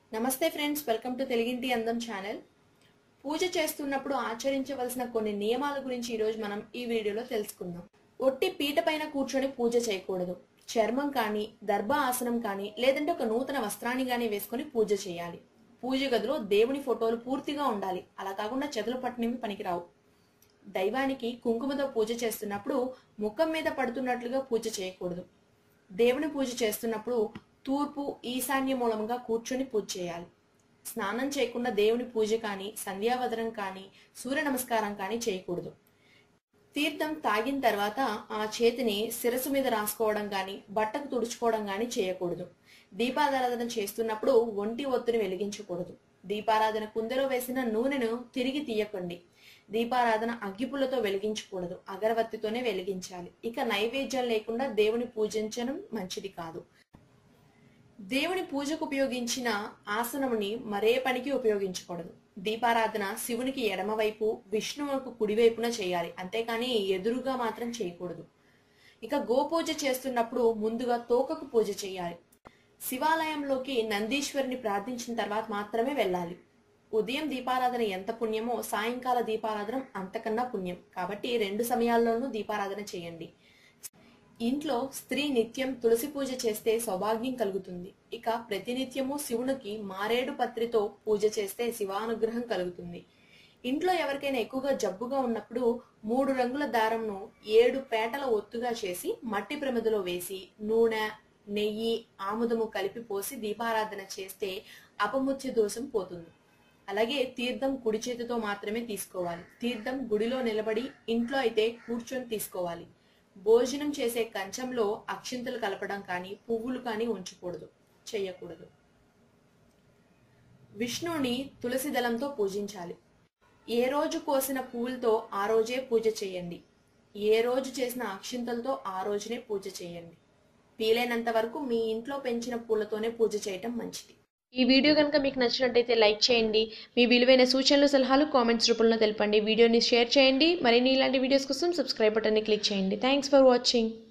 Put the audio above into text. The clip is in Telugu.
నమస్తే ఫ్రెండ్స్ వెల్కమ్ టు తెలుగింటి అందం ఛానల్ పూజ చేస్తున్నప్పుడు ఆచరించవలసిన కొన్ని నియమాల గురించి ఈరోజు మనం ఈ వీడియోలో తెలుసుకుందాం ఒట్టి పీట పైన కూర్చొని పూజ చేయకూడదు చర్మం కానీ దర్భ ఆసనం కానీ లేదంటే ఒక నూతన వస్త్రాన్ని కానీ వేసుకొని పూజ చేయాలి పూజ గదిలో దేవుని ఫోటోలు పూర్తిగా ఉండాలి అలా కాకుండా చెదలు పట్టినవి పనికిరావు దైవానికి కుంకుమతో పూజ చేస్తున్నప్పుడు ముఖం మీద పడుతున్నట్లుగా పూజ చేయకూడదు దేవుని పూజ చేస్తున్నప్పుడు తూర్పు ఈశాన్య మూలముగా కూర్చొని పూజ చేయాలి స్నానం చేయకుండా దేవుని పూజ కానీ సంధ్యావదనం కానీ సూర్య నమస్కారం కానీ చేయకూడదు తీర్థం తాగిన తర్వాత ఆ చేతిని శిరస్సు మీద రాసుకోవడం కానీ బట్టకు తుడుచుకోవడం కానీ చేయకూడదు దీపారాధన చేస్తున్నప్పుడు ఒంటి ఒత్తుని వెలిగించకూడదు దీపారాధన కుందెలో వేసిన నూనెను తిరిగి తీయకండి దీపారాధన అగ్గిపుల్లతో వెలిగించకూడదు అగరవత్తితోనే వెలిగించాలి ఇక నైవేద్యం లేకుండా దేవుని పూజించడం మంచిది కాదు దేవుని పూజకు ఉపయోగించిన ఆసనముని మరే పనికి ఉపయోగించకూడదు దీపారాధన శివునికి ఎడమవైపు విష్ణువుకు కుడివైపున చేయాలి అంతేకాని ఎదురుగా మాత్రం చేయకూడదు ఇక గోపూజ చేస్తున్నప్పుడు ముందుగా తోకకు పూజ చేయాలి శివాలయంలోకి నందీశ్వరిని ప్రార్థించిన తర్వాత మాత్రమే వెళ్ళాలి ఉదయం దీపారాధన ఎంత పుణ్యమో సాయంకాల దీపారాధన అంతకన్నా పుణ్యం కాబట్టి రెండు సమయాల్లోనూ దీపారాధన చేయండి ఇంట్లో స్త్రీ నిత్యం తులసి పూజ చేస్తే సౌభాగ్యం కలుగుతుంది ఇక ప్రతినిత్యము శివునికి మారేడు పత్రితో పూజ చేస్తే శివానుగ్రహం కలుగుతుంది ఇంట్లో ఎవరికైనా ఎక్కువగా జబ్బుగా ఉన్నప్పుడు మూడు రంగుల దారంను ఏడు పేటల ఒత్తుగా చేసి మట్టి ప్రమిదలో వేసి నూనె నెయ్యి ఆముదము కలిపి పోసి దీపారాధన చేస్తే అపముత్య దోషం పోతుంది అలాగే తీర్థం కుడి చేతితో మాత్రమే తీసుకోవాలి తీర్థం గుడిలో నిలబడి ఇంట్లో అయితే కూర్చొని తీసుకోవాలి భోజనం చేసే కంచంలో అక్షింతలు కలపడం కానీ పువ్వులు కానీ ఉంచకూడదు చేయకూడదు విష్ణుని తులసి దళంతో పూజించాలి ఏ రోజు కోసిన పువ్వులతో ఆ రోజే పూజ చేయండి ఏ రోజు చేసిన అక్షింతలతో ఆ రోజునే పూజ చేయండి వీలైనంత వరకు మీ ఇంట్లో పెంచిన పూలతోనే పూజ చేయటం మంచిది ఈ వీడియో కనుక మీకు నచ్చినట్టయితే లైక్ చేయండి మీ విలువైన సూచనలు సలహాలు కామెంట్స్ రూపంలో తెలపండి వీడియోని షేర్ చేయండి మరిన్ని ఇలాంటి వీడియోస్ కోసం సబ్స్క్రైబ్ బటన్ని క్లిక్ చేయండి థ్యాంక్స్ ఫర్ వాచింగ్